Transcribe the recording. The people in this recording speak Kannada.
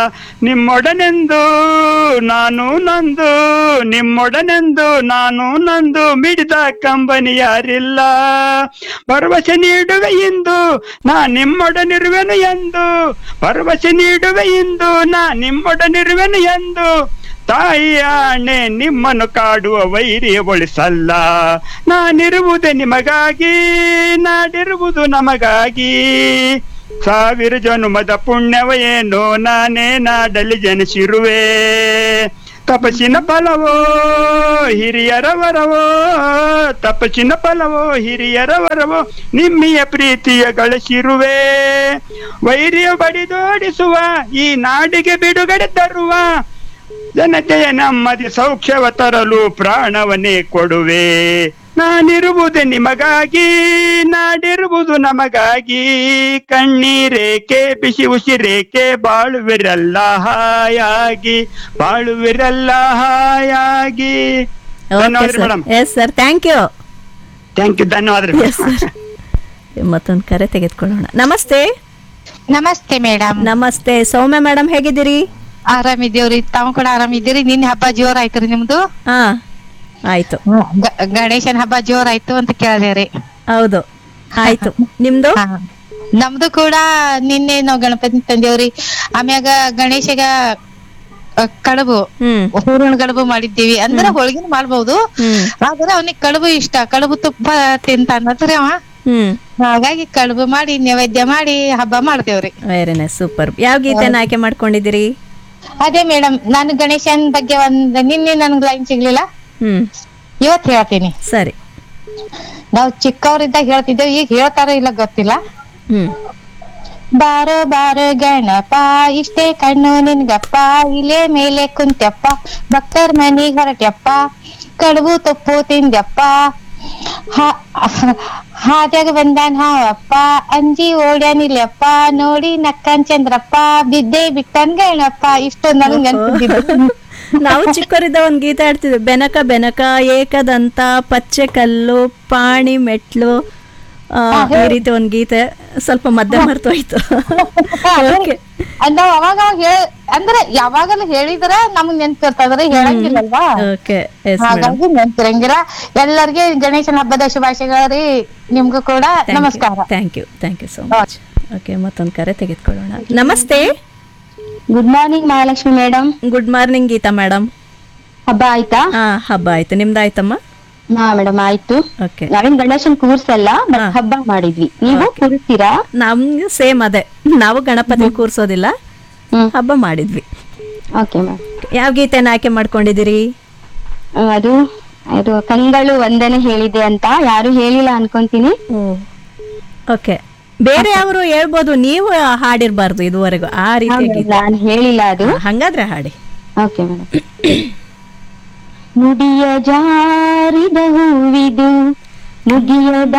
ನಿಮ್ಮೊಡನೆಂದು ನಾನು ನಂದು ನಿಮ್ಮೊಡನೆಂದು ನಾನು ನಂದು ಮಿಡಿದ ಕಂಬನಿ ಯಾರಿಲ್ಲ ಭರವಸೆ ನೀಡುವೆ ಇಂದು ನಾ ನಿಮ್ಮೊಡನಿರುವೆನು ಎಂದು ಭರವಸೆ ನೀಡುವೆ ಇಂದು ನಾ ನಿಮ್ಮೊಡನಿರುವೆನು ಎಂದು ತಾಯಿಯ ಆಣೆ ನಿಮ್ಮನ್ನು ಕಾಡುವ ವೈರಿಯ ಒಳಿಸಲ್ಲ ನಾನಿರುವುದೇ ನಿಮಗಾಗಿ ನಾಡಿರುವುದು ನಮಗಾಗಿ ಸಾವಿರ ಜನುಮದ ಪುಣ್ಯವ ಏನೋ ನಾನೇ ನಾಡಲಿ ಜನಿಸಿರುವೆ ತಪಸ್ಸಿನ ಫಲವೋ ಹಿರಿಯರ ವರವೋ ತಪಸ್ಸಿನ ಫಲವೋ ಹಿರಿಯರ ವರವೋ ನಿಮ್ಮಿಯ ಪ್ರೀತಿಯ ಗಳಿಸಿರುವೆ ವೈರಿಯ ಬಡಿದೋಡಿಸುವ ಈ ನಾಡಿಗೆ ಬಿಡುಗಡೆ ತರುವ ಜನತೆಯ ನೆಮ್ಮದಿ ಸೌಖ್ಯವ ತರಲು ಪ್ರಾಣವನ್ನೇ ಕೊಡುವೆ ನಾನಿರುವುದು ನಿಮಗಾಗಿ ನಾಡಿರುವುದು ನಮಗಾಗಿ ಕಣ್ಣೀರೇಕೆ ಬಿಸಿ ಉಸಿರೇಕೆ ಬಾಳುವಿರಲ್ಲ ಹಾಯಾಗಿ ಬಾಳುವಿರಲ್ಲ ಹಾಯಾಗಿ ಓಕೆ ಧನ್ಯವಾದ sir madam yes sir thank you thank you ಧನ್ಯವಾದ ಎಸ್ ಸರ್ ಮತ್ತೊಂದು ಕರೆ ತೆಗೆದುಕೊಳ್ಳೋಣ ನಮಸ್ತೆ ನಮಸ್ತೆ ಮೇಡಮ್ ನಮಸ್ತೆ ಸೌಮ್ಯ ಮೇಡಮ್ ಹೇಗಿದ್ದೀರಿ ಆರಾಮಿದ್ದೀವ್ರಿ ತಾವು ಕೂಡ ಆರಾಮಿದ್ದೀರಿ ನಿನ್ನೆ ಹಬ್ಬ ಜೋರ್ ಆಯ್ತ್ರಿ ನಿಮ್ದು ಹಾ ಆಯ್ತು ಗ- ಗಣೇಶನ್ ಹಬ್ಬ ಜೋರ್ ಆಯ್ತು ಅಂತ ಕೇಳಿದೇವ್ರಿ ಹೌದು ಆಯ್ತು ನಿಮ್ದು ಹಾ. ನಮ್ದು ಕೂಡ ನಿನ್ನೆ ನಾವ್ ಗಣಪತಿ ತಂದೇವ್ರಿ ಆಮ್ಯಾಗ ಗಣೇಶಗ ಅ, ಕಡುಬು ಹ್ಮ್ ಹೂರಣ ಕಡುಬು ಮಾಡಿದ್ದೀವಿ ಅಂದ್ರೆ ಹೋಳಿಗೆನ ಮಾಡ್ಬೋದು ಹ್ಮ್ ಆದ್ರೆ ಅವನಿಗೆ ಕಡುಬು ಇಷ್ಟ ಕಡುಬು ತುಪ್ಪ ತಿಂತಾನತ್ರಿ ಅವ ಹ್ಮ್ ಹಾಗಾಗಿ ಕಡುಬು ಮಾಡಿ ನೈವೇದ್ಯ ಮಾಡಿ ಹಬ್ಬ ಮಾಡ್ತೇವ್ರಿ ವೆರಿ ನೈಸ್ ಸೂಪರ್ ಯಾವ ಗೀತೆನ ಆಯ್ಕೆ ಮಾಡ್ಕೊಂಡಿದ್ದೀರಿ ಅದೇ ಮೇಡಮ್ ನಾನು ಗಣೇಶನ್ ಬಗ್ಗೆ ಒಂದ್ ನಿನ್ನೆ ನನ್ಗ್ ಲೈನ್ ಸಿಗ್ಲಿಲ್ಲ ಹ್ಮ್ ಇವತ್ ಹೇಳ್ತೀನಿ ಸರಿ ನಾವ್ ಚಿಕ್ಕವರಿದ್ದಾಗ ಹೇಳ್ತಿದ್ದೇವೆ ಈಗ ಹೇಳ್ತಾರೋ ಇಲ್ಲ ಗೊತ್ತಿಲ್ಲ ಹ್ಮ್ ಬಾರೋ ಬಾರೋ ಗಣಪ ಇಷ್ಟೇ ಕಣ್ಣು ನಿನ್ಗಪ್ಪ ಇಲೆ ಮೇಲೆ ಕುಂತ್ಯಪ್ಪ ಭಕ್ತರ್ ಮನಿಗ್ ಹೊರಟ್ಯಪ್ಪ ಕಡುಬು ತುಪ್ಪು ತಿಂದ್ಯಪ್ಪ ಹ- ಹಾದ್ಯಾಗ ಬಂದಾನ್ ಹಾವಪ್ಪ ಅಂಜಿ ಓಡ್ಯಾನಿಲ್ಲಪ್ಪ ನೋಡಿ ನಕ್ಕನ್ ಚಂದ್ರಪ್ಪ ಬಿದ್ದೆ ಬಿಟ್ಟನ್ ಗಣಪ್ಪ ಇಷ್ಟು ನನಗ್ ನೆನ್ಪಿದ್ದಿದ್ದು ನಾವು ಚಿಕ್ಕವರಿದ್ದ ಒಂದ್ ಗೀತೆ ಆಡ್ತಿದ್ವಿ ಬೆನಕ ಬೆನಕ ಏಕದಂತ ಪಚ್ಚೆ ಕಲ್ಲು ಪಾಣಿ ಮೆಟ್ಲು ಆ, ಈ ರೀತಿ ಒಂದ್ ಗೀತೆ ಸ್ವಲ್ಪ ಮಧ್ಯ ಮರ್ತೋಯ್ತು ಓಕೆ ನಾವ್ ಅವಾಗ ಅವಾಗ ಹೇಳ್ ಅಂದ್ರೆ ಯಾವಾಗಲೂ ಹೇಳಿದ್ರ ನಮಗ್ ನೆನ್ಪಿರ್ತದ್ರಿ ಹೇಳಂಗಿಲ್ಲಲ್ವಾ ಓಕೆ ಎಸ್ ಮೇಡಮ್ ಹಾಗಾಗಿ ನೆನ್ಪಿರಂಗಿಲ್ಲ ಎಲ್ಲರಿಗೆ ಗಣೇಶನ ಹಬ್ಬದ ಶುಭಾಶಯಗಳು ನಿಮ್ಗೂ ಕೂಡ ನಮಸ್ಕಾರ thank you thank you so much okay ಮತ್ತೊಂದು ಕರೆ ತೆಗೆದುಕೊಳ್ಳೋಣ ನಮಸ್ತೆ good morning Mahalakshmi madam good morning Geetha madam ಹಬ್ಬ ಆಯ್ತಾ ಹಾ ಹಬ್ಬ ಆಯ್ತು ನಿಮ್ದಾಯ್ತಮ್ಮ ಹಾ ಮೇಡಮ್ ಆಯ್ತು ಓಕೆ ನಾವೇನ್ ಗಣೇಶನ್ ಕೂರ್ಸಲ್ಲ but ಹಾ. ಹಬ್ಬ ಮಾಡಿದ್ವಿ ನೀವು ಕೂರಿಸ್ತೀರಾ ನಮ್ಗೆ ಸೇಮ್ ಅದೇ ನಾವು ಗಣಪತಿ ಕೂರ್ಸೋದಿಲ್ಲ ಹ್ಮ್ ಹಬ್ಬ ಮಾಡಿದ್ವಿ ಓಕೆ ಮ್ಯಾಮ್ ಯಾವ ಗೀತೆನ ಆಯ್ಕೆ ಮಾಡ್ಕೊಂಡಿದ್ದೀರಿ ಅದು ಅದು ಕಂಗಳು ಒಂದನೇ ಹೇಳಿದೆ ಅಂತ ಯಾರು ಹೇಳಿಲ್ಲ ಅನ್ಕೊಂತೀನಿ ಓ ಓಕೆ ಬೇರೆ ಅವರು ಹೇಳ್ಬೋದು ನೀವು ಹಾಡಿರ್ಬಾರ್ದು ಇದುವರೆಗೂ ಆ ರೀತಿಯ ಗೀತೆ ನಾನು ಹೇಳಿಲ್ಲ ಅದು ಹಾ, ಹಂಗಾದ್ರೆ ಹಾಡಿ ಓಕೆ ಮೇಡಮ್ ನುಡಿಯ ಜಾರಿದ ಹೂವಿದು ಮುಗಿಯದ